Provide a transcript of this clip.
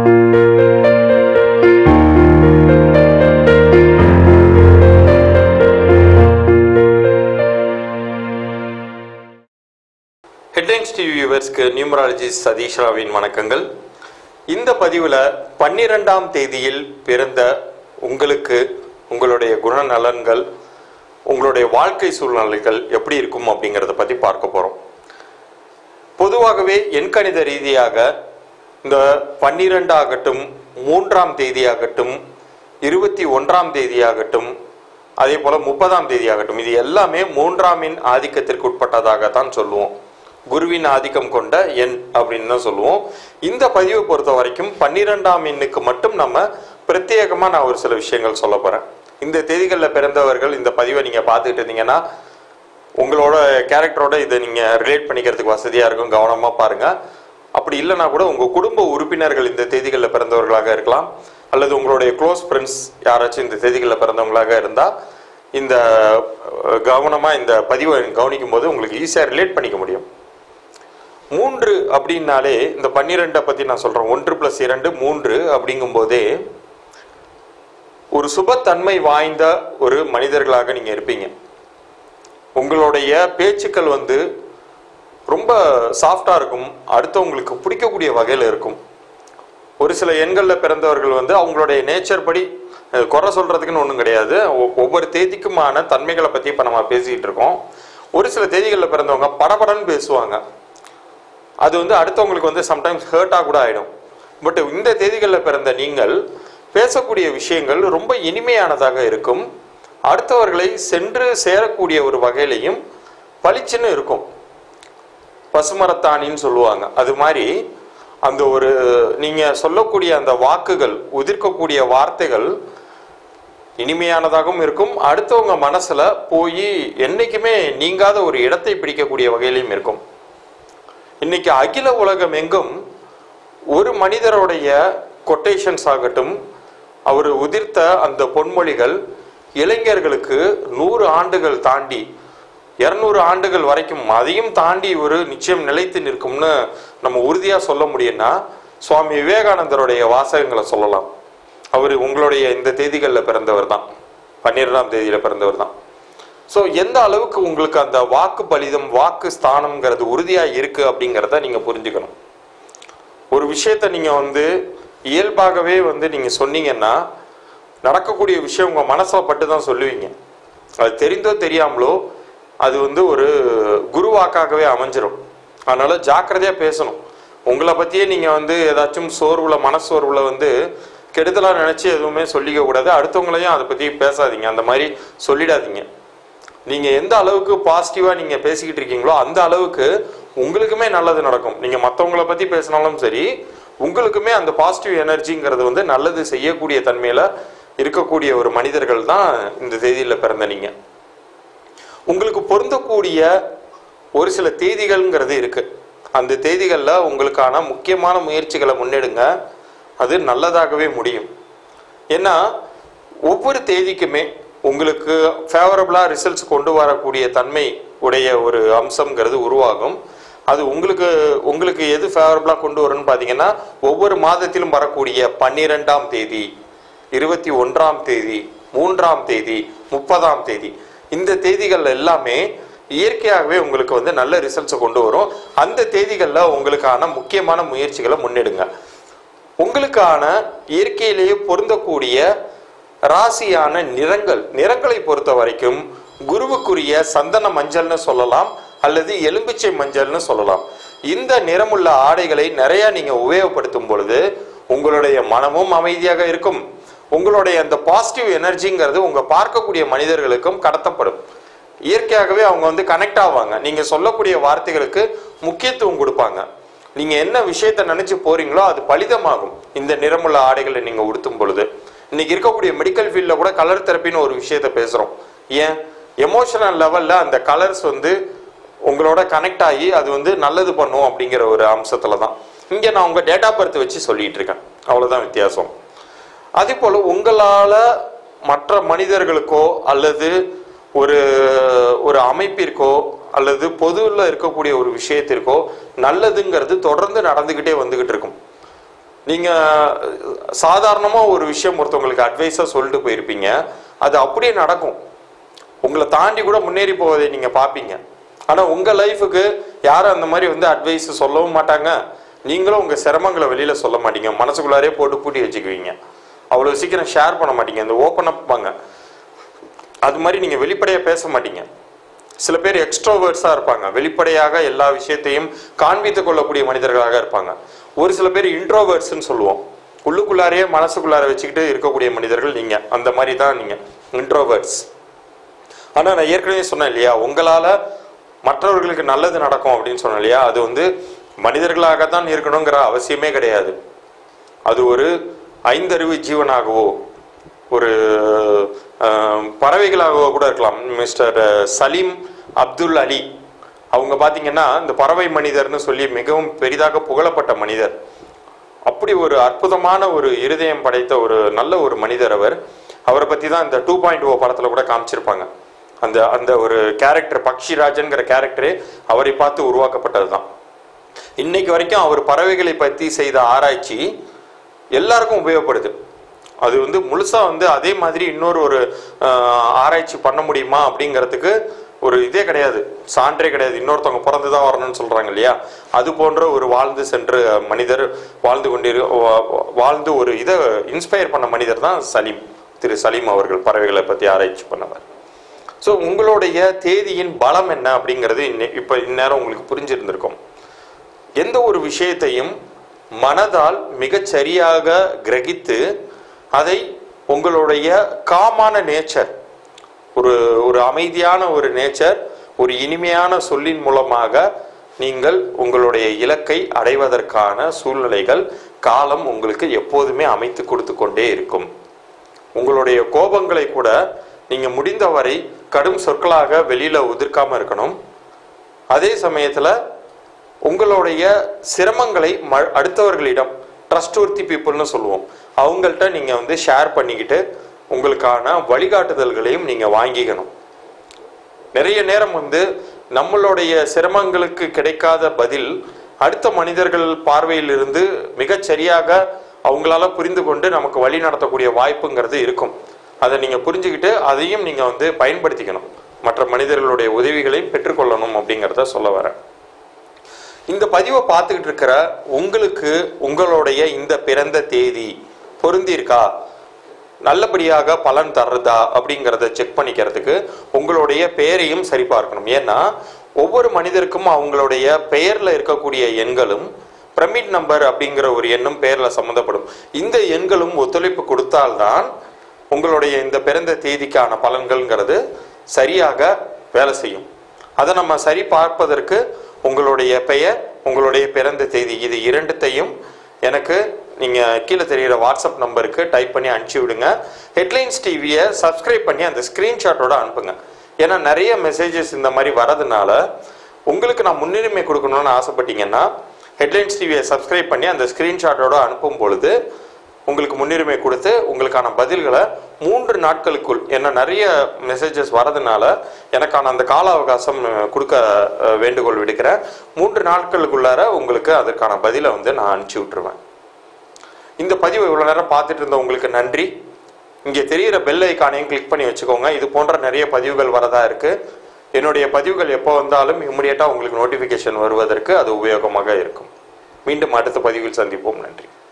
headlines TV வியூவர்ஸ்க்கு numerology Satish ராவின் வணக்கங்கள் இந்த பதிவில் பன்னிரெண்டாம் தேதியில் பிறந்த உங்களுக்கு உங்களுடைய குணநலன்கள் உங்களுடைய வாழ்க்கை சூழ்நிலைகள் எப்படி இருக்கும் அப்படிங்கிறத பற்றி பார்க்க போகிறோம் பொதுவாகவே எண்கணித ரீதியாக இந்த பன்னிரெண்டு ஆகட்டும் மூன்றாம் தேதியாகட்டும் இருபத்தி ஒன்றாம் தேதியாகட்டும் அதே போல முப்பதாம் தேதியாகட்டும் இது எல்லாமே மூன்றாமின் ஆதிக்கத்திற்கு உட்பட்டதாகத்தான் சொல்லுவோம் குருவின் ஆதிக்கம் கொண்ட எண் அப்படின்னு தான் சொல்லுவோம் இந்த பதிவை பொறுத்த வரைக்கும் பன்னிரெண்டாம் எண்ணுக்கு மட்டும் நம்ம பிரத்யேகமாக நான் ஒரு சில விஷயங்கள் சொல்ல போகிறேன் இந்த தேதிகளில் பிறந்தவர்கள் இந்த பதிவை நீங்கள் பார்த்துக்கிட்டு இருந்தீங்கன்னா உங்களோட கேரக்டரோட இதை நீங்கள் ரிலேட் பண்ணிக்கிறதுக்கு வசதியாக இருக்கும் கவனமாக பாருங்கள் அப்படி இல்லைனா கூட உங்கள் குடும்ப உறுப்பினர்கள் இந்த தேதிகளில் பிறந்தவர்களாக இருக்கலாம் அல்லது உங்களுடைய க்ளோஸ் ஃப்ரெண்ட்ஸ் யாராச்சும் இந்த தேதிகளில் பிறந்தவங்களாக இருந்தால் இந்த கவனமாக இந்த பதிவை கவனிக்கும் போது உங்களுக்கு ஈஸியாக ரிலேட் பண்ணிக்க முடியும் மூன்று அப்படின்னாலே இந்த பன்னிரெண்டை பற்றி நான் சொல்கிறேன் ஒன்று ப்ளஸ் இரண்டு மூன்று அப்படிங்கும்போதே ஒரு சுபத்தன்மை வாய்ந்த ஒரு மனிதர்களாக நீங்கள் இருப்பீங்க உங்களுடைய பேச்சுக்கள் வந்து ரொம்ப சாஃப்டாக இருக்கும் அடுத்தவங்களுக்கு பிடிக்கக்கூடிய வகையில் இருக்கும் ஒரு சில எண்களில் பிறந்தவர்கள் வந்து அவங்களுடைய நேச்சர் படி அஹ், குறை சொல்கிறதுக்குன்னு ஒன்றும் கிடையாது ஒ- ஒவ்வொரு தேதிக்குமான தன்மைகளை பற்றி இப்போ நம்ம பேசிக்கிட்டு இருக்கோம் ஒரு சில தேதிகளில் பிறந்தவங்க படபடன்னு பேசுவாங்க அது வந்து அடுத்தவங்களுக்கு வந்து சம்டைம்ஸ் ஹர்ட்டாக கூட ஆகிடும் பட் இந்த தேதிகளில் பிறந்த நீங்கள் பேசக்கூடிய விஷயங்கள் ரொம்ப இனிமையானதாக இருக்கும் அடுத்தவர்களை சென்று சேரக்கூடிய ஒரு வகையிலையும் பளிச்சுன்னு இருக்கும் பசுமரத்தாணின்னு சொல்லுவாங்க அது மாதிரி அந்த ஒரு நீங்கள் சொல்லக்கூடிய அந்த வாக்குகள் உதிர்க்கக்கூடிய வார்த்தைகள் இனிமையானதாகவும் இருக்கும் அடுத்தவங்க மனசுல போய் என்னைக்குமே நீங்காத ஒரு இடத்தை பிடிக்கக்கூடிய வகையிலையும் இருக்கும் இன்னைக்கு அகில உலகம் எங்கும் ஒரு மனிதருடைய கொட்டேஷன்ஸ் ஆகட்டும் அவர் உதிர்த்த அந்த பொன்மொழிகள் இளைஞர்களுக்கு நூறு ஆண்டுகள் தாண்டி இருநூறு ஆண்டுகள் வரைக்கும் அதையும் தாண்டி ஒரு நிச்சயம் நிலைத்து நிற்கும்னு நம்ம உறுதியா சொல்ல முடியும்னா சுவாமி விவேகானந்தருடைய வாசகங்களை சொல்லலாம் அவர் உங்களுடைய இந்த தேதிகளில் பிறந்தவர் தான் பன்னிரெண்டாம் தேதியில பிறந்தவர் தான் ஸோ எந்த அளவுக்கு உங்களுக்கு அந்த வாக்கு பலிதம் வாக்கு ஸ்தானம்ங்கிறது உறுதியா இருக்கு அப்படிங்கிறத நீங்க புரிஞ்சுக்கணும் ஒரு விஷயத்த நீங்க வந்து இயல்பாகவே வந்து நீங்க சொன்னீங்கன்னா நடக்கக்கூடிய விஷயம் உங்க மனசுல பட்டு தான் சொல்லுவீங்க அது தெரிந்தோ தெரியாமலோ அது வந்து ஒரு குருவாக்காகவே அமைஞ்சிரும் அதனால ஜாக்கிரதையா பேசணும் உங்களை பத்தியே நீங்க வந்து ஏதாச்சும் சோர்வுல மனசோர்வுல வந்து கெடுதலா நினைச்சு எதுவுமே சொல்லிக்க கூடாது அடுத்தவங்களையும் அதை பத்தி பேசாதீங்க அந்த மாதிரி சொல்லிடாதீங்க நீங்க எந்த அளவுக்கு பாசிட்டிவா நீங்க பேசிக்கிட்டு இருக்கீங்களோ அந்த அளவுக்கு உங்களுக்குமே நல்லது நடக்கும் நீங்க மற்றவங்களை பத்தி பேசினாலும் சரி உங்களுக்குமே அந்த பாசிட்டிவ் எனர்ஜிங்கிறது வந்து நல்லது செய்யக்கூடிய தன்மையில இருக்கக்கூடிய ஒரு மனிதர்கள் தான் இந்த தேதியில பிறந்த நீங்க உங்களுக்கு பொருந்தக்கூடிய ஒரு சில தேதிகள்ங்கிறது இருக்கு அந்த தேதிகளில் உங்களுக்கான முக்கியமான முயற்சிகளை முன்னெடுங்க அது நல்லதாகவே முடியும் ஏன்னா ஒவ்வொரு தேதிக்குமே உங்களுக்கு ஃபேவரபுளாக ரிசல்ட்ஸ் கொண்டு வரக்கூடிய தன்மை உடைய ஒரு அம்சம்ங்கிறது உருவாகும் அது உங்களுக்கு உங்களுக்கு எது ஃபேவரபுளாக கொண்டு வரும்னு பார்த்தீங்கன்னா ஒவ்வொரு மாதத்திலும் வரக்கூடிய பன்னிரெண்டாம் தேதி இருபத்தி ஒன்றாம் தேதி மூன்றாம் தேதி முப்பதாம் தேதி இந்த தேதிகள் எல்லாமே இயற்கையாகவே உங்களுக்கு வந்து நல்ல ரிசல்ட்ஸை கொண்டு வரும் அந்த தேதிகளில் உங்களுக்கான முக்கியமான முயற்சிகளை முன்னெடுங்க உங்களுக்கான இயற்கையிலேயே பொருந்தக்கூடிய ராசியான நிறங்கள் நிறங்களை பொறுத்த வரைக்கும் குருவுக்குரிய சந்தன மஞ்சள்னு சொல்லலாம் அல்லது எலும்பிச்சை மஞ்சள்னு சொல்லலாம் இந்த நிறமுள்ள ஆடைகளை நிறைய நீங்க உபயோகப்படுத்தும் பொழுது உங்களுடைய மனமும் அமைதியாக இருக்கும் உங்களுடைய அந்த பாசிட்டிவ் எனர்ஜிங்கிறது உங்க பார்க்கக்கூடிய மனிதர்களுக்கும் கடத்தப்படும் இயற்கையாகவே அவங்க வந்து கனெக்ட் ஆவாங்க நீங்க சொல்லக்கூடிய வார்த்தைகளுக்கு முக்கியத்துவம் கொடுப்பாங்க நீங்க என்ன விஷயத்த நினைச்சு போறீங்களோ அது பலிதமாகும் இந்த நிறமுள்ள ஆடைகளை நீங்க உடுத்தும் பொழுது இன்னைக்கு இருக்கக்கூடிய மெடிக்கல் ஃபீல்டில் கூட கலர் தெரப்பின்னு ஒரு விஷயத்த பேசுறோம் ஏன் எமோஷனல் லெவல்ல அந்த கலர்ஸ் வந்து உங்களோட கனெக்ட் ஆகி அது வந்து நல்லது பண்ணும் அப்படிங்கிற ஒரு அம்சத்துல தான் இங்க நான் உங்க டேட்டா பர்த் வச்சு சொல்லிட்டு இருக்கேன் அவ்வளவுதான் வித்தியாசம் அதே போல உங்களால மற்ற மனிதர்களுக்கோ அல்லது ஒரு ஒரு அமைப்பிற்கோ அல்லது பொதுவில் இருக்கக்கூடிய ஒரு விஷயத்திற்கோ நல்லதுங்கிறது தொடர்ந்து நடந்துக்கிட்டே வந்துகிட்டு இருக்கும் நீங்க சாதாரணமா ஒரு விஷயம் ஒருத்தவங்களுக்கு அட்வைஸா சொல்லிட்டு போயிருப்பீங்க அது அப்படியே நடக்கும் உங்களை தாண்டி கூட முன்னேறி போவதை நீங்க பார்ப்பீங்க ஆனா உங்க லைஃபுக்கு யாரும் அந்த மாதிரி வந்து அட்வைஸ் சொல்லவும் மாட்டாங்க நீங்களும் உங்க சிரமங்களை வெளியில சொல்ல மாட்டீங்க மனசுக்குள்ளாரே போட்டு பூட்டி வச்சுக்குவீங்க அவ்வளவு சீக்கிரம் ஷேர் பண்ண மாட்டீங்க இந்த ஓப்பன் அப் பாங்க அது மாதிரி நீங்க வெளிப்படையா பேச மாட்டீங்க சில பேர் எக்ஸ்ட்ரோவர்ட்ஸா இருப்பாங்க வெளிப்படையாக எல்லா விஷயத்தையும் காண்பித்துக் கொள்ளக்கூடிய மனிதர்களாக இருப்பாங்க ஒரு சில பேர் இன்ட்ரோவர்ட்ஸ்னு சொல்லுவோம் உள்ளுக்குள்ளாரையே மனசுக்குள்ளார வச்சுக்கிட்டு இருக்கக்கூடிய மனிதர்கள் நீங்க அந்த மாதிரி தான் நீங்க இன்ட்ரோவர்ட்ஸ் ஆனா நான் ஏற்கனவே சொன்னேன் இல்லையா உங்களால மற்றவர்களுக்கு நல்லது நடக்கும் அப்படின்னு சொன்னேன் இல்லையா அது வந்து மனிதர்களாகத்தான் இருக்கணுங்கிற அவசியமே கிடையாது அது ஒரு ஐந்தறிவு ஜீவனாகவோ ஒரு அஹ், பறவைகளாகவோ கூட இருக்கலாம் மிஸ்டர் சலீம் அப்துல் அலி அவங்க பார்த்தீங்கன்னா இந்த பறவை மனிதர்னு சொல்லி மிகவும் பெரிதாக புகழப்பட்ட மனிதர் அப்படி ஒரு அற்புதமான ஒரு இருதயம் படைத்த ஒரு நல்ல ஒரு மனிதர் அவர் அவரை பத்தி தான் இந்த டூ பாயிண்ட் ஓ படத்துல கூட காமிச்சிருப்பாங்க அந்த அந்த ஒரு கேரக்டர் பக்ஷிராஜன்கிற கேரக்டரே அவரை பார்த்து உருவாக்கப்பட்டது தான் இன்னைக்கு வரைக்கும் அவர் பறவைகளை பத்தி செய்த ஆராய்ச்சி எல்லாருக்கும் உபயோகப்படுது அது வந்து முழுசா வந்து அதே மாதிரி இன்னொரு ஒரு ஆஹ், ஆராய்ச்சி பண்ண முடியுமா அப்படிங்கிறதுக்கு ஒரு இதே கிடையாது சான்றே கிடையாது இன்னொருத்தவங்க பிறந்து தான் வரணும்னு சொல்றாங்க இல்லையா அது போன்ற ஒரு வாழ்ந்து சென்ற மனிதர் வாழ்ந்து கொண்டிரு வா- வாழ்ந்து ஒரு இதை இன்ஸ்பயர் பண்ண மனிதர் தான் சலீம் திரு சலீம் அவர்கள் பறவைகளை பத்தி ஆராய்ச்சி பண்ணவர் ஸோ உங்களுடைய தேதியின் பலம் என்ன அப்படிங்கிறது இன்னை- இப்ப இந்நேரம் உங்களுக்கு புரிஞ்சிருந்திருக்கும் எந்த ஒரு விஷயத்தையும் மனதால் மிகச் சரியாக கிரகித்து அதை உங்களுடைய காமான நேச்சர் ஒரு ஒரு அமைதியான ஒரு நேச்சர் ஒரு இனிமையான சொல்லின் மூலமாக நீங்கள் உங்களுடைய இலக்கை அடைவதற்கான சூழ்நிலைகள் காலம் உங்களுக்கு எப்போதுமே அமைத்து கொடுத்து கொண்டே இருக்கும் உங்களுடைய கோபங்களை கூட நீங்க முடிந்தவரை கடும் சொற்களாக வெளியில உதிர்க்காம இருக்கணும் அதே சமயத்துல உங்களுடைய சிரமங்களை ம- அடுத்தவர்களிடம் ட்ரஸ்ட்வர்த்தி பீப்புள்னு சொல்லுவோம் அவங்கள்ட்ட நீங்க வந்து ஷேர் பண்ணிக்கிட்டு உங்களுக்கான வழிகாட்டுதல்களையும் நீங்க வாங்கிக்கணும் நிறைய நேரம் வந்து நம்மளுடைய சிரமங்களுக்கு கிடைக்காத பதில் அடுத்த மனிதர்கள் பார்வையில் இருந்து மிகச் சரியாக அவங்களால புரிந்து கொண்டு நமக்கு வழி நடத்தக்கூடிய வாய்ப்புங்கிறது இருக்கும் அதை நீங்க புரிஞ்சுக்கிட்டு அதையும் நீங்க வந்து பயன்படுத்திக்கணும் மற்ற மனிதர்களுடைய உதவிகளையும் பெற்றுக்கொள்ளணும் அப்படிங்கிறத சொல்ல வரேன் இந்த பதிவை பார்த்துக்கிட்டு இருக்கிற உங்களுக்கு உங்களுடைய இந்த பிறந்த தேதி பொருந்திருக்கா நல்லபடியாக பலன் தர்றதா அப்படிங்கிறத செக் பண்ணிக்கிறதுக்கு உங்களுடைய பெயரையும் சரிபார்க்கணும் ஏன்னா ஒவ்வொரு மனிதருக்கும் அவங்களுடைய பெயர்ல இருக்கக்கூடிய எண்களும் பிரமிட் நம்பர் அப்படிங்கிற ஒரு எண்ணும் பெயர்ல சம்மந்தப்படும் இந்த எண்களும் ஒத்துழைப்பு கொடுத்தால்தான் உங்களுடைய இந்த பிறந்த தேதிக்கான பலன்கள்ங்கிறது சரியாக வேலை செய்யும் அதை நம்ம சரி பார்ப்பதற்கு உங்களுடைய பெயர் உங்களுடைய பிறந்த தேதி இது இரண்டுத்தையும் எனக்கு நீங்க கீழே தெரிகிற வாட்ஸ்அப் நம்பருக்கு டைப் பண்ணி அனுப்பிச்சி விடுங்க ஹெட்லைன்ஸ் டிவியை சப்ஸ்கிரைப் பண்ணி அந்த ஸ்கிரீன்ஷாட்டோட அனுப்புங்க ஏன்னா நிறைய மெசேஜஸ் இந்த மாதிரி வரதுனால உங்களுக்கு நான் முன்னுரிமை கொடுக்கணும்னு ஆசைப்பட்டீங்கன்னா ஹெட்லைன்ஸ் டிவியை சப்ஸ்கிரைப் பண்ணி அந்த ஸ்கிரீன்ஷாட்டோட அனுப்பும் பொழுது உங்களுக்கு முன்னுரிமை கொடுத்து உங்களுக்கான பதில்களை மூன்று நாட்களுக்குள் என்ன நிறைய மெசேஜஸ் வரதுனால எனக்கான அந்த கால அவகாசம் அஹ், கொடுக்க அஹ், வேண்டுகோள் விடுக்கிறேன் மூன்று நாட்களுக்குள்ளார உங்களுக்கு அதற்கான பதிலை வந்து நான் அனுப்பிச்சி விட்டுருவேன் இந்த பதிவை இவ்வளோ நேரம் பார்த்துட்டு இருந்த உங்களுக்கு நன்றி இங்கே தெரிகிற பெல் ஐக்கானையும் கிளிக் பண்ணி வச்சுக்கோங்க இது போன்ற நிறைய பதிவுகள் வரதா இருக்கு என்னுடைய பதிவுகள் எப்போ வந்தாலும் இம்மிடியட்டாக உங்களுக்கு நோட்டிஃபிகேஷன் வருவதற்கு அது உபயோகமாக இருக்கும் மீண்டும் அடுத்த பதிவில் சந்திப்போம் நன்றி